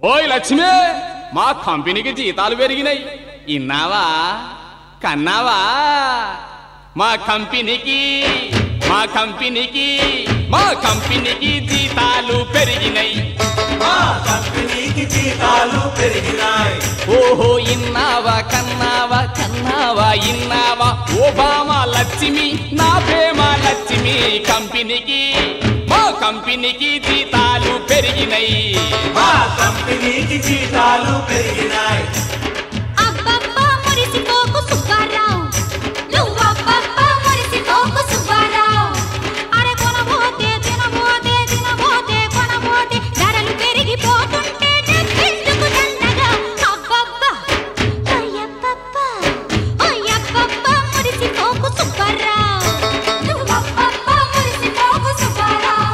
ఓయ్ లక్ష్మి మా కంపెనీకి జీతాలు పెరిగినాయి ఇన్నావా కన్నావా మా కంపెనీకి మా కంపెనీకి మా కంపెనీకి జీతాలు పెరిగినాయి మా కంపెనీకి జీతాలు పెరిగినాయి ఓహో ఇన్నావా కన్నావా కన్నావా ఇన్నావా ఓబామా లక్ష్మి నా ప్రేమ లక్ష్మి కంపెనీకి మా కంపెనీకి జీతాలు పెరిగినాయి మా కంపెనీకి జీతాలు పెరిగినాయి అబ్బబ్బా మురిసిపోకు సుబ్బారావు నువ్వబ్బబ్బా మురిసిపోకు సుబ్బారావు అరే కొనబోతే తినబోతే తినబోతే కొనబోతే ధరలు పెరిగిపోతుంటే నెక్కెందుకు దండగా అబ్బబ్బా అయ్యబ్బబ్బా అయ్యబ్బబ్బా మురిసిపోకు సుబ్బారావు నువ్వబ్బబ్బా మురిసిపోకు సుబ్బారావు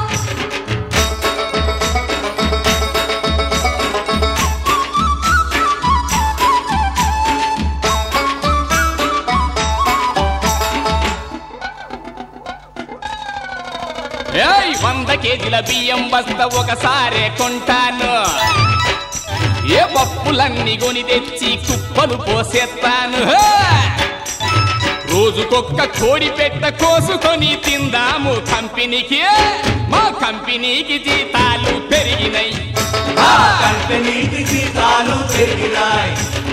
ఏయ్ వంద కేజీల బియ్యం బస్త ఒకసారే కొంటాను ఏ పప్పులన్నీ కొని తెచ్చి కుప్పలు పోసేస్తాను హే! రోజుకొక్క కోడి పెట్ట కోసుకొని తిందాము కంపెనీకి మా కంపెనీకి జీతాలు పెరిగినాయి మా కంపెనీకి జీతాలు పెరిగినాయి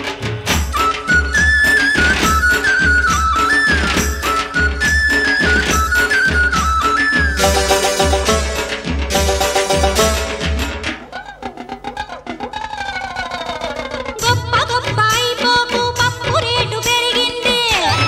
గొప్ప గొప్ప అయిపోకు పప్పు రేటు పెరిగింది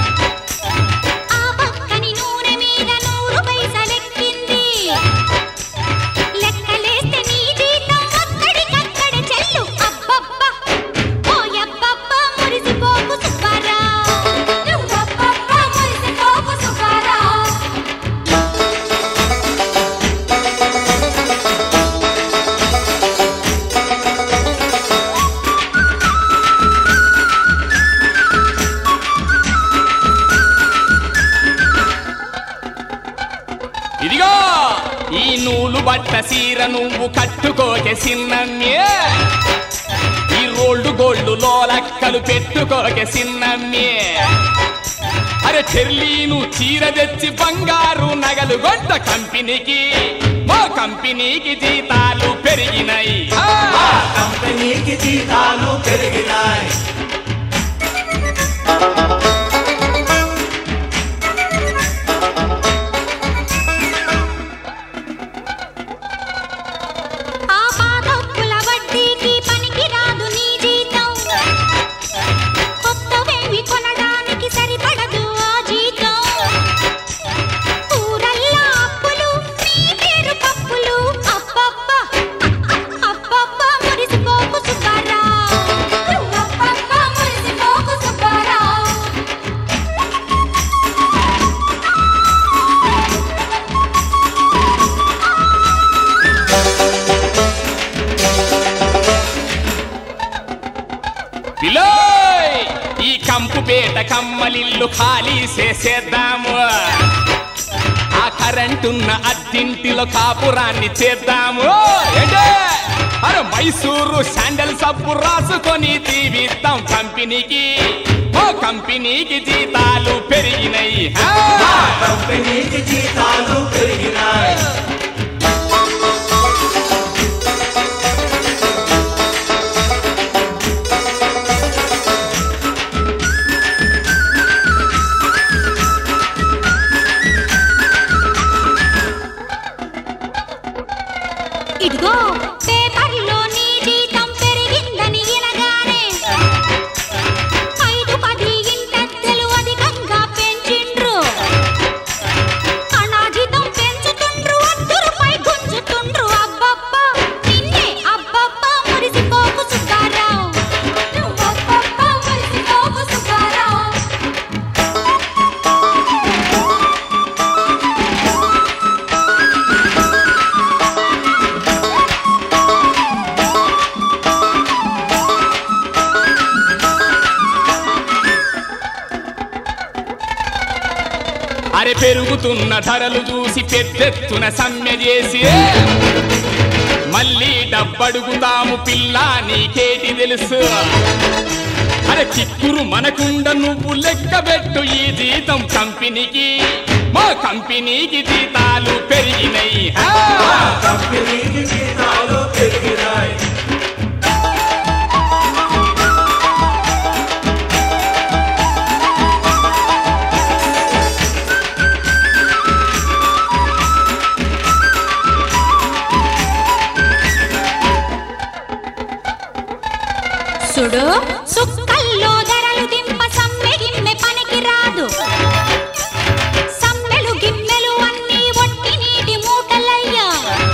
ఆ పక్కని నూనె మీద నూరు పైసలెక్కింది లెక్కలేస్తే నీ జీతం అక్కడికక్కడ చెల్లు అబ్బబ్బా ఓయబ్బబ్బా మురిసిపోకు సుబ్బారావు నువ్వబ్బబ్బా మురిసిపోకు సుబ్బారావు ఇదిగో ఈ నూలు బట్ట సీర నువ్వు కట్టుకోకే సిన్నమ్మే ఈ రోల్డ్ గోల్డ్ లోలక్కలు పెట్టుకోకే సిన్నమ్మే అరే చెర్లీను చీర తెచ్చి బంగారు నగలు గొడ్డ కంపెనీకి మా కంపెనీకి జీతాలు పెరిగినాయి ఆ! మా కంపెనీకి జీతాలు పెరిగినాయి ఆ పాతప్పుల వడ్డీకి పనికి రాదు నీ జీతం కొత్తవేవి కొనడానికి సరిపడదు ఆ జీతం ఊరల్లా అప్పులు నీ పేరు పప్పులు అబ్బబ్బా అబ్బబ్బా మురిసిపోకు సుబ్బారావు అబ్బబ్బా మురిసిపోకు సుబ్బారావు పిలోయ్ ఈ కంపు పేట కమ్మలిల్లు ఖాళీ చేసేద్దాము ఆ కరెంటున్న అద్దింటిలో కాపురాన్ని చేద్దాము ఏంటే? అరే మైసూరు శాండల్ సబ్బు రాసుకొని తీవిద్దాం కంపెనీకి ఓ కంపెనీకి జీతాలు పెరిగినాయి హా! మా కంపెనీకి జీతాలు పెరిగినాయి ఇదిగో పేపర్లో నీ జీతం పెరిగిందని వినగానే ఐదు పది ఇంటెత్తలు అధికంగా పెంచిండ్రు అనా జీతం పెంచుతుండ్రు వద్దు రూపాయి గుంజుతుండ్రు అబ్బబ్బా నిన్నే అబ్బబ్బా మురిసిపోకు సుబ్బారావు నువ్వబ్బబ్బా మురిసిపోకు సుబ్బారావు అరే పెరుగుతున్న ధరలు చూసి పెద్దెత్తున సమ్మె చేసి మళ్ళీ డబ్బడుగుతాము పిల్ల నీకేటి తెలుసు అరే చిక్కురు మనకుండ నువ్వు లెక్క పెట్టు ఈ జీతం కంపెనీకి మా కంపెనీకి జీతాలు పెరిగినాయి హా! కంపెనీకి జీతాలు పెరిగినాయి సుడు సుక్కల్లో ధరలు దింప సమ్మె గిమ్మె పనికి రాదు సమ్మెలు గిమ్మెలు అన్నీ ఒట్టి నీటి మూటలయ్యా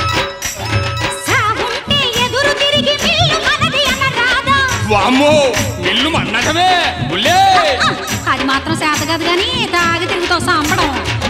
సాగుంటే ఎదురు తిరిగి మిల్లు మనది అనరాదా వామ్మో మిల్లు మన్నటమే ఉల్లే అది మాత్రం చేత కాదు కానీ తాగి తిరుగుతావు సాంపడం